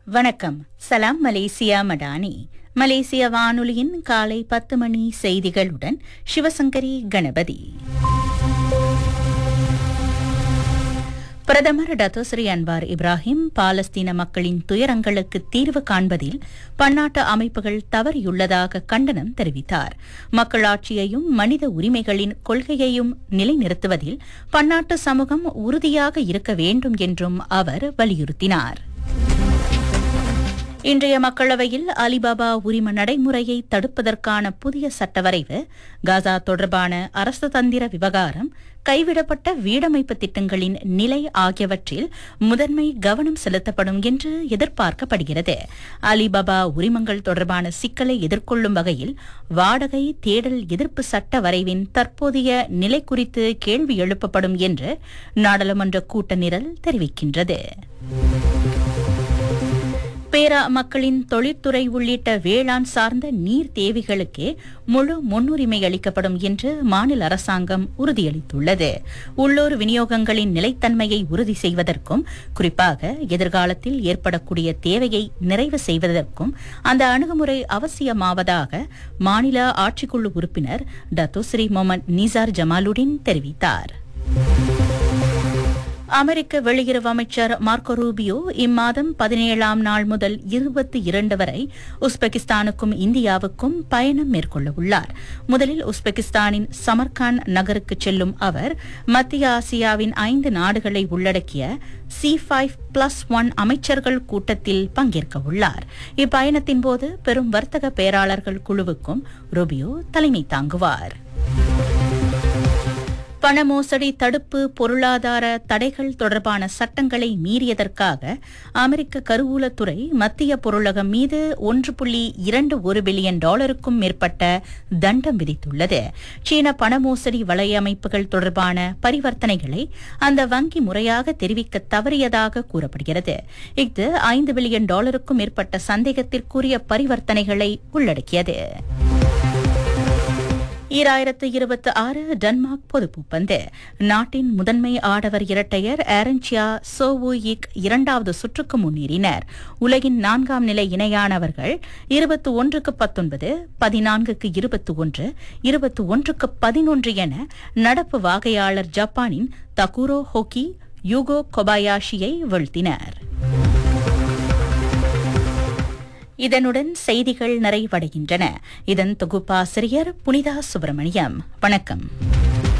வணக்கம் சலாம் மலேசியா மடானி மலேசிய வானொலியின் காலை பத்து மணி செய்திகளுடன் சிவசங்கரி கணபதி பிரதமர் டத்தோஸ்ரீ அன்வார் இப்ராஹிம் பாலஸ்தீன மக்களின் துயரங்களுக்கு தீர்வு காண்பதில் பன்னாட்டு அமைப்புகள் தவறியுள்ளதாக கண்டனம் தெரிவித்தார் மக்களாட்சியையும் மனித உரிமைகளின் கொள்கையையும் நிலைநிறுத்துவதில் பன்னாட்டு சமூகம் உறுதியாக இருக்க வேண்டும் என்றும் அவர் வலியுறுத்தினார் இன்றைய மக்களவையில் அலிபாபா உரிம நடைமுறையை தடுப்பதற்கான புதிய சட்டவரைவு காசா தொடர்பான அரசு தந்திர விவகாரம் கைவிடப்பட்ட வீடமைப்பு திட்டங்களின் நிலை ஆகியவற்றில் முதன்மை கவனம் செலுத்தப்படும் என்று எதிர்பார்க்கப்படுகிறது அலிபாபா உரிமங்கள் தொடர்பான சிக்கலை எதிர்கொள்ளும் வகையில் வாடகை தேடல் எதிர்ப்பு சட்ட வரைவின் தற்போதைய நிலை குறித்து கேள்வி எழுப்பப்படும் என்று நாடாளுமன்ற கூட்ட நிரல் தெரிவிக்கின்றது பேரா மக்களின் தொழிற்துறை உள்ளிட்ட வேளாண் சார்ந்த நீர் தேவைகளுக்கே முழு முன்னுரிமை அளிக்கப்படும் என்று மாநில அரசாங்கம் உறுதியளித்துள்ளது உள்ளூர் விநியோகங்களின் நிலைத்தன்மையை உறுதி செய்வதற்கும் குறிப்பாக எதிர்காலத்தில் ஏற்படக்கூடிய தேவையை நிறைவு செய்வதற்கும் அந்த அணுகுமுறை அவசியமாவதாக மாநில ஆட்சிக்குழு உறுப்பினர் டத்தோஸ்ரீ மொமன் நிசார் ஜமாலுடின் தெரிவித்தார் அமெரிக்க வெளியுறவு அமைச்சர் மார்க்கோ ரூபியோ இம்மாதம் பதினேழாம் நாள் முதல் இருபத்தி இரண்டு வரை உஸ்பெகிஸ்தானுக்கும் இந்தியாவுக்கும் பயணம் மேற்கொள்ள உள்ளார் முதலில் உஸ்பெகிஸ்தானின் சமர்கான் நகருக்கு செல்லும் அவர் மத்திய ஆசியாவின் ஐந்து நாடுகளை உள்ளடக்கிய சி ஃபைவ் பிளஸ் ஒன் அமைச்சர்கள் கூட்டத்தில் பங்கேற்க உள்ளார் இப்பயணத்தின் போது பெரும் வர்த்தக பேராளர்கள் குழுவுக்கும் ரூபியோ தலைமை தாங்குவார் பண மோசடி தடுப்பு பொருளாதார தடைகள் தொடர்பான சட்டங்களை மீறியதற்காக அமெரிக்க கருவூலத்துறை மத்திய பொருளகம் மீது ஒன்று புள்ளி இரண்டு ஒரு பில்லியன் டாலருக்கும் மேற்பட்ட தண்டம் விதித்துள்ளது சீன பண மோசடி வலையமைப்புகள் தொடர்பான பரிவர்த்தனைகளை அந்த வங்கி முறையாக தெரிவிக்க தவறியதாக கூறப்படுகிறது இது ஐந்து பில்லியன் டாலருக்கும் மேற்பட்ட சந்தேகத்திற்குரிய பரிவர்த்தனைகளை உள்ளடக்கியது ஈராயிரத்து இருபத்தி ஆறு டென்மார்க் பொதுப்பூப்பந்து நாட்டின் முதன்மை ஆடவர் இரட்டையர் ஏரன்சியா சோவுயிக் இரண்டாவது சுற்றுக்கு முன்னேறினர் உலகின் நான்காம் நிலை இணையானவர்கள் இருபத்தி ஒன்றுக்கு பத்தொன்பது பதினான்குக்கு இருபத்தி ஒன்று இருபத்தி ஒன்றுக்கு பதினொன்று என நடப்பு வாகையாளர் ஜப்பானின் தகுரோ ஹோக்கி யூகோ கொபாயாஷியை வீழ்த்தினர் இதனுடன் செய்திகள் நிறைவடைகின்றன இதன் தொகுப்பாசிரியர் புனிதா சுப்பிரமணியம் வணக்கம்